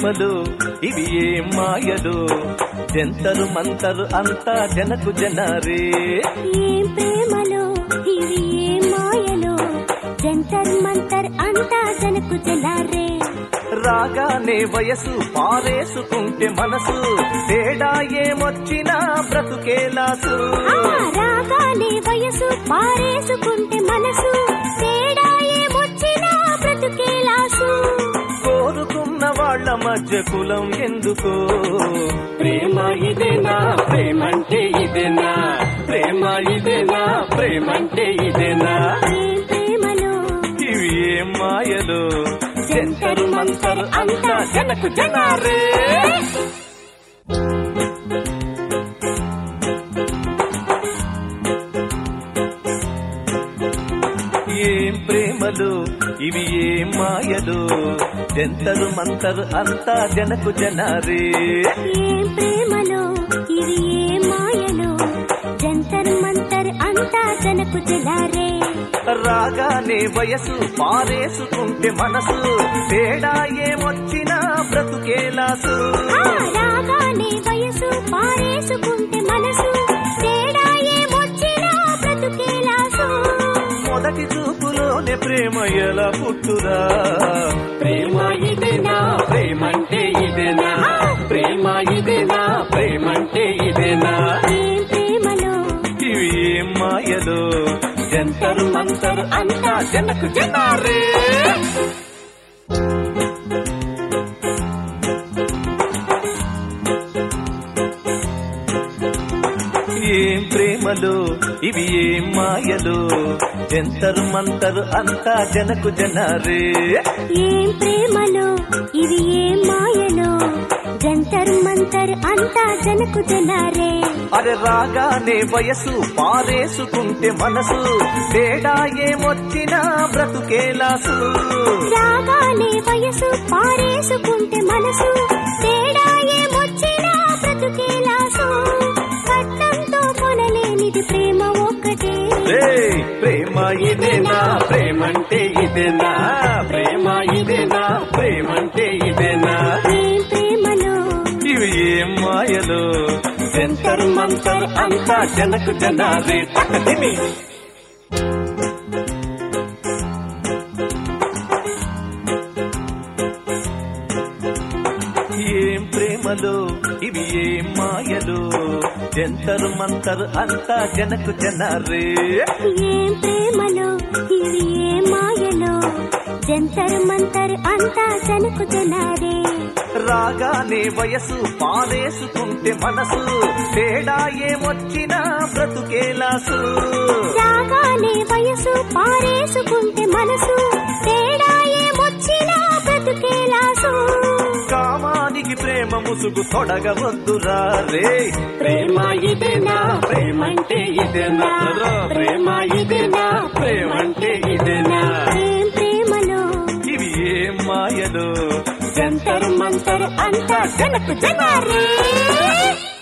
ప్రేమలు ఇవి ఏం మాయలు జంతరు మంతరు అంతా జనకు జనరే ఏం ప్రేమలో ఇవి ఏం మాయలో జంతర్ మంతర్ అంతా జనకు జలారే రాగానే వయసు పారేసుకుంటే మనసు తేడా ఏమొచ్చినా బ్రతుకేలాసు ఆ రాగానే వయసు పారేసుకుంటే మనసు తేడా ఏమొచ్చినా బ్రతుకేలాసు కోరుకున్న వాళ్ళ మధ్య కులం ఎందుకో ప్రేమ ఇదేనా ప్రేమంటే ఇదేనా ప్రేమ ఇదేనా ప్రేమంటే ఇదేనా ఏం ప్రేమలో ఇవి ఏం మాయలు జంతరు మంతరు అంతా జనకు జనారే ఏం ప్రేమలు ఇవి ఏం మాయలు జంతరు మంతరు అంతా జనకు జనారే ఏం ప్రేమలో ఇవి ఏం మాయలో జంతర్ మంతర్ అంతా జనకు జలారే రాగానే వయసు పారేసుకుంటే మనసు తేడా ఏమొచ్చినా బ్రతుకేలాసు ఆ రాగానే వయసు పారేసుకుంటే మనసు తేడా ఏమొచ్చినా బ్రతుకేలాసు మొదటి చూపులోనే ప్రేమ ఎలా పుట్టురా ప్రేమ ఇదేనా ప్రేమంటే ఇదేనా ప్రేమ ఇదేనా ప్రేమంటే ఇదేనా ఏం ప్రేమలో ఇవి ఏం మాయలు జంతరు మంతరు అంతా జనకు జనారే ఏం ప్రేమలు ఇవి ఏం మాయలు జంతరు మంతరు అంతా జనకు జనారే ఏం ప్రేమలో ఇవి ఏం మాయలో జంతర్ మంతర్ అంతా జనకు జలారే అరే రాగానే వయసు పారేసుకుంటే మనసు తేడా ఏమొచ్చినా బ్రతుకేలాసు రాగానే వయసు పారేసుకుంటే మనసు తేడా ఏమొచ్చినా బ్రతుకేలాసు పట్నంతో కొనలేనిది ప్రేమ ఒక్కటే రేయ్, ప్రేమ ఇదేనా ప్రేమంటే ఇదేనా ప్రేమ ఇదేనా ప్రేమంటే ఇదేనా ఏం ప్రేమలో ఇవి ఏం మాయలు జంతర్ మంతర్ అంతా జనకు జనారే తక్కదిమి ఏం ప్రేమలు ఇవి ఏం మాయలు జంతరు మంతరు అంతా జనకు జనారే ఏం ప్రేమలో ఇవి ఏం మాయలో జంతర్ మంతర్ అంతా జనకు జలారే రాగానే వయసు పారేసుకుంటే మనసు తేడా ఏమొచ్చినా బ్రతుకేలాసు రాగానే వయసు పారేసుకుంటే మనసు తేడా ఏమొచ్చినా బ్రతుకేలాసు కామానికి ప్రేమ ముసుగు తొడగవద్దురా రే ప్రేమ ఇదేనా ప్రేమంటే ఇదేనా ప్రేమ ఇదేనా ప్రేమంటే ఇదేనా ఏం ప్రేమలో ఇవి ఏం మాయలు జంతర్ మంతర్ అంతా జనకు జనారే